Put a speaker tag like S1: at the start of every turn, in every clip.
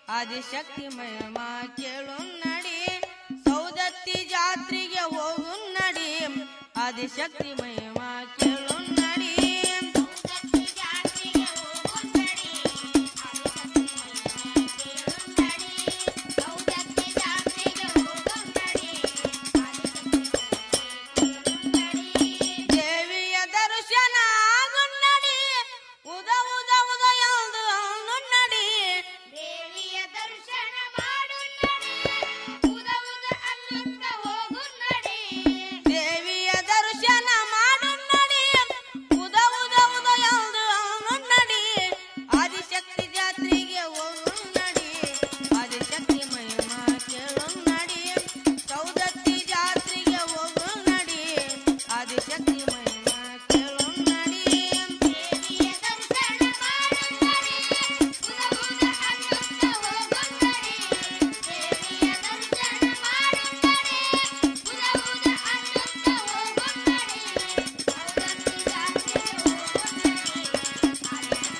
S1: ಆದಿಶಕ್ತಿ ಮಹಿಮ ಕೇಳು ನಡಿ ಸೌದತ್ತಿ ಜಾತ್ರೆಗೆ ಹೋಗು ನಡಿ ಆದಿಶಕ್ತಿ ಮಹಿಮ ಕೇಳು ನಡಿ ದೇವಿಯ ದರ್ಶನ ಆಗು ನಡಿ ಉದ ಉದ ಉದ ಎಂದು ಅವನು ನಡಿ
S2: ದೇವಿಯ ದರ್ಶನ ಮಾಡು ನಡಿ ಉದ ಉದ ಅನ್ನುತ್ತ ಹೋಗು ನಡಿ
S1: ದೇವಿಯ ದರ್ಶನ ಮಾಡು ನಡಿ ಉದ ಉದ ಉದ ಎಂದು ಅವನು ನಡಿ ಆದಿಶಕ್ತಿ ಜಾತ್ರೆಗೆ ಹೋಗು ನಡಿ ಆದಿಶಕ್ತಿ ಮಹಿಮ ಕೇಳು ನಡಿ ಸೌದತ್ತಿ ಜಾತ್ರೆಗೆ ಹೋಗು ನಡಿ ಆದಿಶಕ್ತಿ ಮಹಿಮ ಕೇಳು ನಡಿ
S2: ದೇವಿಯ ದರ್ಶನ ಮಾಡು ನಡಿ ಉದ ಉದ ಅನ್ನುತ್ತ ಹೋಗು ನಡಿ ದೇವಿಯ ದರ್ಶನ ಮಾಡು ನಡಿ ಉದ ಉದ ಅನ್ನುತ್ತ ಹೋಗು ನಡಿ ಸೌದತ್ತಿ ಜಾತ್ರೆಗೆ ಹೋಗು ನಡಿ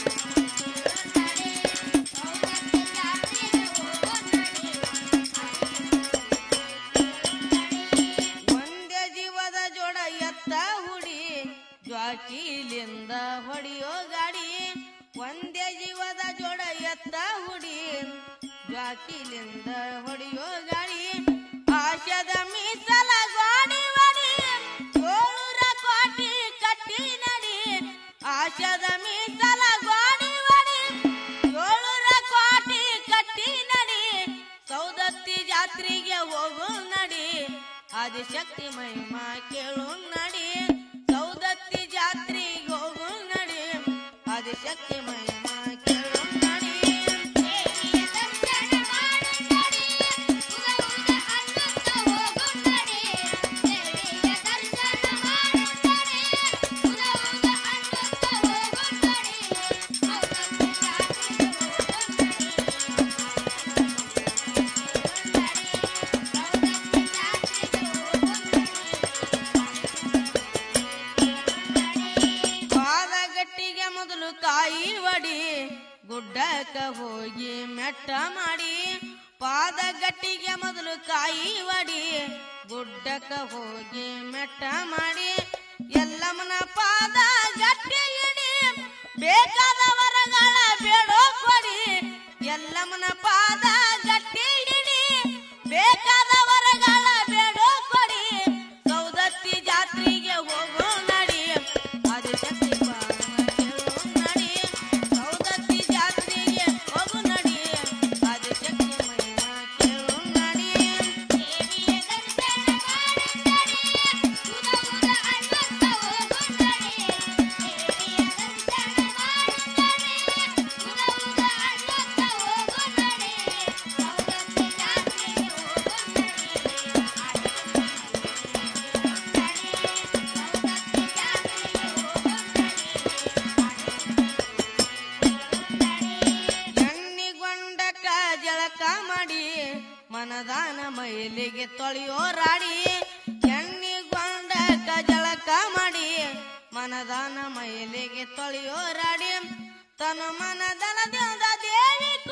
S1: ಒಂದೇ ಜೀವದ ಜೋಡ ಎತ್ತ ಹುಡಿ ಜ್ವಾಕಿಲಿಂದ ಹೊಡೆಯೋ ಗಾಡಿ ಒಂದೇ ಜೀವದ ಜೋಡ ಎತ್ತ ಹುಡಿ ಜ್ವಾಕಿಲಿಂದ ಹೊಡೆಯೋ ಗಾಡಿ ಆಶದ ಮೀಸಲ ಗೋಡಿ ಒಡಿ ಏಳೂರ ಕೋಟಿ ಕಟ್ಟಿ ನಡಿ ಆಶದ ಮೀಸಲ ಗೋಡಿ ಒಡಿ ಏಳೂರ ಕೋಟಿ ಕಟ್ಟಿ ನಡಿ ಸೌದತ್ತಿ ಜಾತ್ರೆಗೆ ಹೋಗು ನಡಿ ಆದಿಶಕ್ತಿ ಮಹಿಮ ಕೇಳು ನಡಿ ಸೌದತ್ತಿ ಜಾತ್ರೆಗೆ ಹೋಗು ನಡಿ ಆದಿಶಕ್ತಿ ಮಹಿಮ ಕೇಳು ನಡಿ
S2: ದೇವಿಯ ದರ್ಶನ ಮಾಡು ನಡಿ ಉದ ಉದ ಅನ್ನುತ್ತ ಹೋಗು ನಡಿ ದೇವಿಯ ದರ್ಶನ ಮಾಡು ನಡಿ ಉದ ಉದ ಅನ್ನುತ್ತ ಹೋಗು ನಡಿ ಸೌದತ್ತಿ ಜಾತ್ರೆಗೆ ಹೋಗು
S1: ಪಾದಗಟ್ಟಿಗೆ ಮೊದಲು ಕಾಯಿ ಒಡಿ ಗುಡ್ಡಕ್ಕ ಹೋಗಿ ಮೆಟ್ಟ ಮಾಡಿ ಪಾದಗಟ್ಟಿಗೆ ಮೊದಲು ಕಾಯಿ ಒಡಿ ಗುಡ್ಡಕ್ಕ ಹೋಗಿ ಮೆಟ್ಟ ಮಾಡಿ ಎಲ್ಲಮ್ಮನ ಪಾದ ಗಟ್ಟಿ ಇಡಿ ಬೇಕಾದ ವರಗಳ ಬೇಡೋ ಕೊಡಿ ಎಲ್ಲಮ್ಮನ ಪಾದ ಗಟ್ಟಿ ಇಡಿ ಬೇಕಾದ ವರಗಳ ಬೇಡೋ ಕೊಡಿ ಸೌದತ್ತಿ ಜಾತ್ರೆಗೆ ಹೋಗೋ ನಡಿ ಆದಿಶಕ್ತಿ ಪಾದ ಕೇಳು ನಡಿ ಸೌದತ್ತಿ ಜಾತ್ರೆಗೆ ಹೋಗು ನಡಿ ಆದಿಶಕ್ತಿ ಮಹಿಮ ಕೇಳು ನಡಿ
S2: ದೇವಿಯ ದರ್ಶನ ಮಾಡು ನಡಿ ಉದ ಉದ ಅನ್ನುತ್ತ ಹೋಗು ನಡಿ ದೇವಿಯ ದರ್ಶನ ಮಾಡು ನಡಿ ಉದ ಉದ ಅನ್ನುತ್ತ ಹೋಗು ನಡಿ ಸೌದತ್ತಿ ಜಾತ್ರೆಗೆ ಹೋಗು ನಡಿ
S1: ಎಣ್ಣಿಗೊಂಡಕ ಜಳಕ ಮಾಡಿ ಮನದಾನ ಮೈಲಿಗೆ ತೊಳೆಯೋ ರಾಡಿ ಎಣ್ಣಿಗೊಂಡಕ ಜಳಕ ಮಾಡಿ ಮನದಾನ ಮೈಲಿಗೆ ತೊಳೆಯೋ ರಾಡಿ ತನು ಮನದನ ದೇವಿ